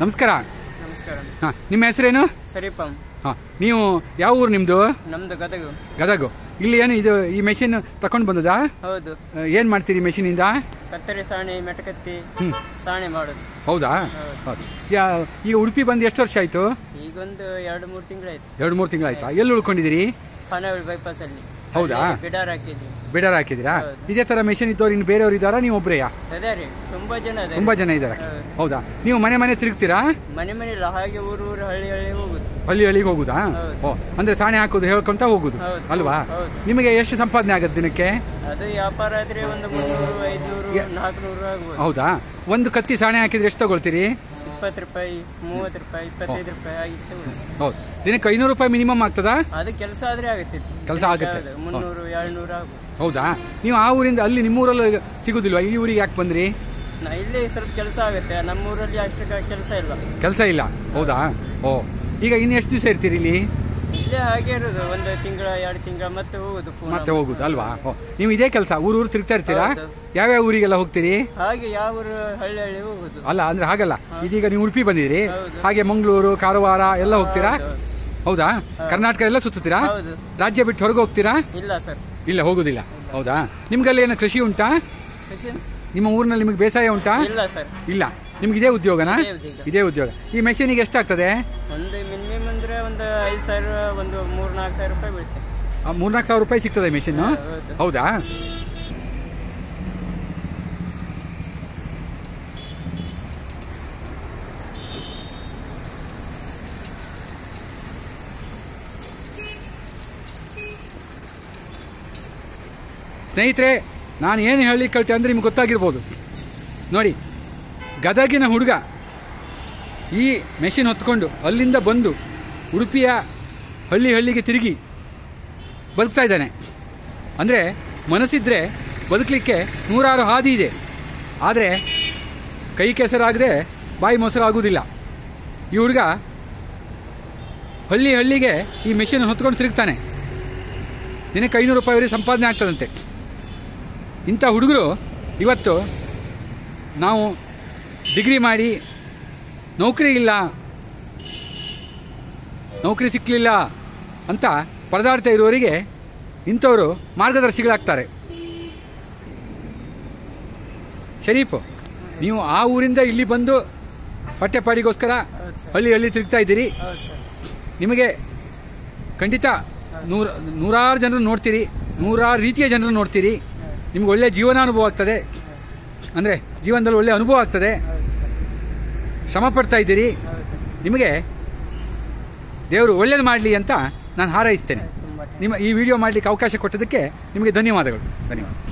ನಮಸ್ಕಾರ ನಮಸ್ಕಾರ ಹಾಂ ನಿಮ್ಮ ಹೆಸರೇನು ಸರಿಪಂ ಹಾಂ ನೀವು ಯಾವ ಊರು ನಿಮ್ಮದು ನಮ್ದು ಗದಗ ಗದಗು ಇಲ್ಲಿ ಏನು ಇದು ಈ ಮೆಷಿನ್ ತಗೊಂಡು ಬಂದದಾ ಹೌದು ಏನು ಮಾಡ್ತೀರಿ ಮೆಷಿನಿಂದ ಕತ್ತರಿ ಸಾಣೆ ಮೆಟಕತ್ತಿ ಹ್ಮ್. ಸಾಣೆ ಮಾಡೋದು ಹೌದಾ ಹೌದು. ಹೌದು. ಯಾ ಈಗ ಉಡುಪಿ ಬಂದು ಎಷ್ಟು ವರ್ಷ ಆಯಿತು ಈಗೊಂದು ಎರಡು ಮೂರು ತಿಂಗಳಾಯ್ತು ಎರಡು ಮೂರು ತಿಂಗಳಾಯ್ತಾ ಎಲ್ಲಿ ಉಳ್ಕೊಂಡಿದ್ದೀರಿ ಖಾನಾವಳಿ ಬೈಪಾಸ್ ಅಲ್ಲಿ ಹೌದಾ? ಅಲ್ಲಿ ಬಿಡಾರ್ ಹಾಕಿದ್ವಿ ಬಿಡರ್ ಹಾಕಿದ್ದೀರಾ ಹೌದು. ಇದೇ ಥರ ಮೆಷಿನ್ ಇದ್ದವ್ರು ಇನ್ನು ಬೇರೆಯವ್ರು ಇದ್ದಾರಾ ನೀವು ಒಬ್ಬರೇಯಾ ಅದೇ ರೀ ತುಂಬಾ ಜನ ಅದೇ ತುಂಬ ಜನ ಇದ್ದಾರೆ ಹೌದು. ಹೌದಾ ನೀವು ಮನೆ ಮನೆ ತಿರುಗ್ತೀರಾ ಮನೆ ಮನೆ ಇಲ್ಲ ಹಾಗೆ ಊರು ಊರು ಹಳ್ಳಿ ಹಳ್ಳಿ ಹೋಗುದು ಹಳ್ಳಿ ಹಳ್ಳಿಗೆ ಹೋಗುದಾ ಹೌದು. ಓ ಅಂದ್ರೆ ಸಾಣೆ ಹಾಕೋದು ಹೇಳ್ಕೊಂತ ಹೋಗುದು ಹೌದು. ಅಲ್ವಾ ಹೌದು. ನಿಮಗೆ ಎಷ್ಟು ಸಂಪಾದನೆ ಆಗತ್ತೆ ದಿನಕ್ಕೆ ಅದು ವ್ಯಾಪಾರ ಆದ್ರೆ ಒಂದು ಮುನ್ನೂರು ಐದ್ನೂರು ನಾಲ್ಕುನೂರು ಆಗ್ಬೋದು ಹೌದಾ ಒಂದು ಕತ್ತಿ ಸಾಣೆ ಹಾಕಿದ್ರೆ ಎಷ್ಟು ತಗೊಳ್ತೀರಿ ಇಪ್ಪತ್ತು ರೂಪಾಯಿ ಮೂವತ್ತು ರೂಪಾಯಿ ಇಪ್ಪತ್ತೈದು ರೂಪಾಯಿ ಆಗಿತ್ತು ಹೌದು ದಿನಕ್ಕೆ ಐನೂರು ರೂಪಾಯಿ ಮಿನಿಮಮ್ ಆಗ್ತದಾ ಅದು ಕೆಲಸ ಆದ್ರೆ ಆಗುತ್ತೆ ಕೆಲ್ಸ ಆಗುತ್ತೆ. ಹೌದು, ಮುನ್ನೂರು ಎರಡ್ನೂರು ಆಗ್ಬೋದು ಹೌದಾ ನೀವು ಆ ಊರಿಂದ ಅಲ್ಲಿ ನಿಮ್ಮೂರಲ್ಲಿ ಸಿಗುದಿಲ್ವಾ ಈ ಊರಿಗೆ ಯಾಕೆ ಬಂದ್ರಿ ನಾ ಇಲ್ಲಿ ಸ್ವಲ್ಪ ಕೆಲಸ ಆಗುತ್ತೆ ನಮ್ಮೂರಲ್ಲಿ ಅಷ್ಟು ಕೆಲಸ ಇಲ್ಲ ಕೆಲಸ ಇಲ್ಲ ಹೌದಾ ಓ ಈಗ ಇನ್ನು ಎಷ್ಟು ದಿವಸ ಇರ್ತೀರಿ ಇಲ್ಲಿ ಇಲ್ಲೇ ಹಾಗೆ ಇರೋದು ಒಂದು ತಿಂಗಳ ಎರಡು ತಿಂಗಳ ಮತ್ತೆ ಹೋಗುದು ಪುನಃ. ಮತ್ತೆ ಹೋಗುದು ಅಲ್ವಾ ಓ ನೀವು ಇದೇ ಕೆಲಸ ಊರು ಊರು ತಿರುಗ್ತಾ ಇರ್ತೀರಾ ಹೌದು. ಯಾವ್ಯಾವ ಊರಿಗೆಲ್ಲ ಹೋಗ್ತೀರಿ ಹಾಗೆ ಯಾವ ಊರು ಹಳ್ಳಿ ಹಳ್ಳಿ ಹೋಗುದು ಅಲ್ಲ ಅಂದ್ರೆ ಹಾಗಲ್ಲ ಇದೀಗ ನೀವು ಉಡುಪಿ ಬಂದಿದ್ದೀರಿ ಹೌದು. ಹಾಗೆ ಮಂಗಳೂರು ಕಾರವಾರ ಎಲ್ಲ ಹೋಗ್ತೀರಾ ಹೌದು, ಹೌದಾ ಕರ್ನಾಟಕ ಎಲ್ಲ ಸುತ್ತುತ್ತೀರಾ ಹೌದು ರಾಜ್ಯ ಬಿಟ್ಟು ಹೊರಗೆ ಹೋಗ್ತೀರಾ ಇಲ್ಲ ಸರ್ ಇಲ್ಲ ಹೋಗುದಿಲ್ಲ ಹೌದಾ ನಿಮ್ಗಲ್ಲಿ ಏನು ಕೃಷಿ ಉಂಟಾ ಕೃಷಿ ನಿಮ್ಮ ಊರಿನಲ್ಲಿ ನಿಮಗೆ ಬೇಸಾಯ ಉಂಟಾ ಇಲ್ಲ ಸರ್ ಇಲ್ಲ ನಿಮ್ಗೆ ಇದೇ ಉದ್ಯೋಗನಾ ಇದೇ ಉದ್ಯೋಗ. ಇದೇ ಉದ್ಯೋಗ ಈ ಮೆಷಿನಿಗೆ ಎಷ್ಟಾಗ್ತದೆ ಒಂದು ಮಿನಿಮಮ್ ಅಂದ್ರೆ ಒಂದು ಐದು ಸಾವಿರ ಒಂದು ಮೂರ್ ನಾಲ್ಕು ಸಾವಿರ ರೂಪಾಯಿ ಬೀಳುತ್ತೆ ಆ, ಮೂರ್ನಾಲ್ಕು ಸಾವಿರ ರೂಪಾಯಿ ಸಿಗ್ತದೆ ಮೆಷಿನ್ ಹೌದು. ಹೌದಾ ಸ್ನೇಹಿತರೆ ನಾನು ಏನು ಹೇಳಿ ಕಳ್ತೆ ಅಂದರೆ ನಿಮ್ಗೆ ಗೊತ್ತಾಗಿರ್ಬೋದು ನೋಡಿ ಗದಗಿನ ಹುಡುಗ ಈ ಮೆಷಿನ್ ಹೊತ್ಕೊಂಡು ಅಲ್ಲಿಂದ ಬಂದು ಉಡುಪಿಯ ಹಳ್ಳಿ ಹಳ್ಳಿಗೆ ತಿರುಗಿ ಬದುಕ್ತಾ ಇದ್ದಾನೆ ಅಂದರೆ ಮನಸ್ಸಿದ್ರೆ ಬದುಕಲಿಕ್ಕೆ ನೂರಾರು ಹಾದಿ ಇದೆ ಆದರೆ ಕೈ ಕೆಸರಾಗದೆ ಬಾಯಿ ಮೊಸರಾಗುವುದಿಲ್ಲ ಈ ಹುಡುಗ ಹಳ್ಳಿ ಹಳ್ಳಿಗೆ ಈ ಮೆಷಿನ್ ಹೊತ್ಕೊಂಡು ತಿರುಗ್ತಾನೆ ದಿನಕ್ಕೆ ಐನೂರು ರೂಪಾಯಿವರೆಗೆ ಸಂಪಾದನೆ ಆಗ್ತದಂತೆ ಇಂಥ ಹುಡುಗರು ಇವತ್ತು ನಾವು ಡಿಗ್ರಿ ಮಾಡಿ ನೌಕರಿ ಇಲ್ಲ ನೌಕರಿ ಸಿಕ್ಕಲಿಲ್ಲ ಅಂತ ಪರದಾಡ್ತಾ ಇರುವವರಿಗೆ ಇಂಥವರು ಮಾರ್ಗದರ್ಶಿಗಳಾಗ್ತಾರೆ ಶರೀಫ್ ನೀವು ಆ ಊರಿಂದ ಇಲ್ಲಿ ಬಂದು ಹೊಟ್ಟೆಪಾಡಿಗೋಸ್ಕರ ಹೌದು ಸರ್ ಹಳ್ಳಿ ಹಳ್ಳಿ ತಿರುಗ್ತಾ ಇದ್ದೀರಿ ಹೌದು ಸರ್ ನಿಮಗೆ ಖಂಡಿತ ನೂರ ನೂರಾರು ಜನರು ನೋಡ್ತೀರಿ ನೂರಾರು ರೀತಿಯ ಜನರು ನೋಡ್ತೀರಿ ನಿಮ್ಗೆ ಒಳ್ಳೆಯ ಜೀವನಾನುಭವ ಆಗ್ತದೆ ಅಂದರೆ ಜೀವನದಲ್ಲಿ ಒಳ್ಳೆಯ ಅನುಭವ ಆಗ್ತದೆ ಹೌದು ಸರ್ ಶ್ರಮ ಪಡ್ತಾ ಇದ್ದೀರಿ ಹೌದು ನಿಮಗೆ ದೇವರು ಒಳ್ಳೇದು ಮಾಡಲಿ ಅಂತ ನಾನು ಹಾರೈಸ್ತೇನೆ ತುಂಬಾ ನಿಮ್ಮ ಈ ವಿಡಿಯೋ ಮಾಡಲಿಕ್ಕೆ ಅವಕಾಶ ಕೊಟ್ಟದಕ್ಕೆ ನಿಮಗೆ ಧನ್ಯವಾದಗಳು ಧನ್ಯವಾದ